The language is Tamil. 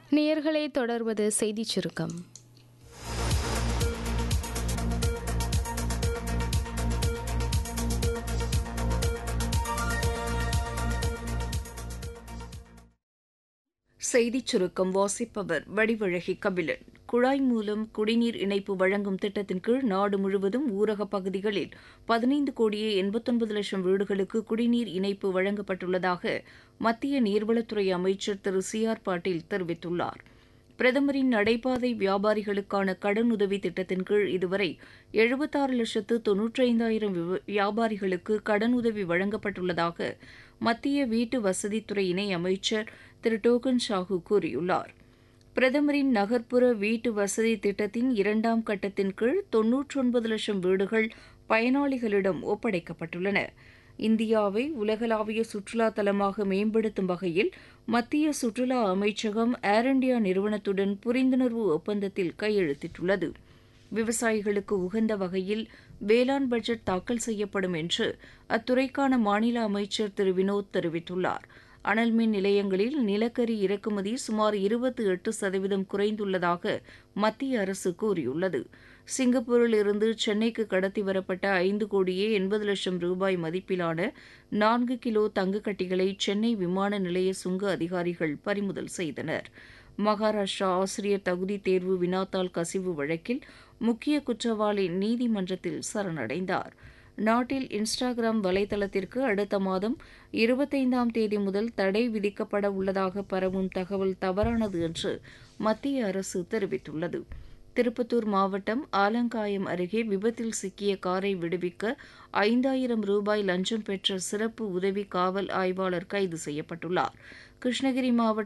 நேயர்களே தொடர்வது செய்திச் சுருக்கம் செய்திச் சுருக்கம் வாசிப்பவர் வடிவழகி கபிலன் குழாய் மூலம் குடிநீர் இணைப்பு வழங்கும் திட்டத்தின் கீழ் நாடு முழுவதும் ஊரகப் பகுதிகளில் பதினைந்து கோடியே எண்பத்தொன்பது லட்சம் வீடுகளுக்கு குடிநீர் இணைப்பு வழங்கப்பட்டுள்ளதாக மத்திய நீர்வளத்துறை அமைச்சர் திரு சி ஆர் பாட்டீல் தெரிவித்துள்ளார் பிரதமரின் நடைபாதை வியாபாரிகளுக்கான கடனுதவி திட்டத்தின் கீழ் இதுவரை எழுபத்தாறு லட்சத்து தொன்னூற்றைந்தாயிரம் வியாபாரிகளுக்கு கடனுதவி வழங்கப்பட்டுள்ளதாக மத்திய வீட்டு வசதித்துறை இணை அமைச்சர் திரு டோக்கன் சாஹூ கூறியுள்ளார் பிரதமரின் நகர்ப்புற வீட்டு வசதி திட்டத்தின் இரண்டாம் கட்டத்தின் கீழ் தொன்னூற்றொன்பது லட்சம் வீடுகள் பயனாளிகளிடம் ஒப்படைக்கப்பட்டுள்ளன இந்தியாவை உலகளாவிய சுற்றுலா தலமாக மேம்படுத்தும் வகையில் மத்திய சுற்றுலா அமைச்சகம் ஏர் இண்டியா நிறுவனத்துடன் புரிந்துணர்வு ஒப்பந்தத்தில் கையெழுத்திட்டுள்ளது விவசாயிகளுக்கு உகந்த வகையில் வேளாண் பட்ஜெட் தாக்கல் செய்யப்படும் என்று அத்துறைக்கான மாநில அமைச்சர் திரு வினோத் தெரிவித்துள்ளார் அனல் மின் நிலையங்களில் நிலக்கரி இறக்குமதி சுமார் இருபத்தி எட்டு சதவீதம் குறைந்துள்ளதாக மத்திய அரசு கூறியுள்ளது சிங்கப்பூரில் இருந்து சென்னைக்கு கடத்தி வரப்பட்ட ஐந்து கோடியே எண்பது லட்சம் ரூபாய் மதிப்பிலான நான்கு கிலோ தங்கக்கட்டிகளை சென்னை விமான நிலைய சுங்க அதிகாரிகள் பறிமுதல் செய்தனர் மகாராஷ்டிரா ஆசிரியர் தகுதி தேர்வு வினாத்தாள் கசிவு வழக்கில் முக்கிய குற்றவாளி நீதிமன்றத்தில் சரணடைந்தார் நாட்டில் இன்ஸ்டாகிராம் வலைதளத்திற்கு அடுத்த மாதம் இருபத்தைந்தாம் தேதி முதல் தடை விதிக்கப்பட உள்ளதாக பரவும் தகவல் தவறானது என்று மத்திய அரசு தெரிவித்துள்ளது திருப்பத்தூர் மாவட்டம் ஆலங்காயம் அருகே விபத்தில் சிக்கிய காரை விடுவிக்க ஐந்தாயிரம் ரூபாய் லஞ்சம் பெற்ற சிறப்பு உதவி காவல் ஆய்வாளர் கைது செய்யப்பட்டுள்ளார் கிருஷ்ணகிரி மாவட்டம்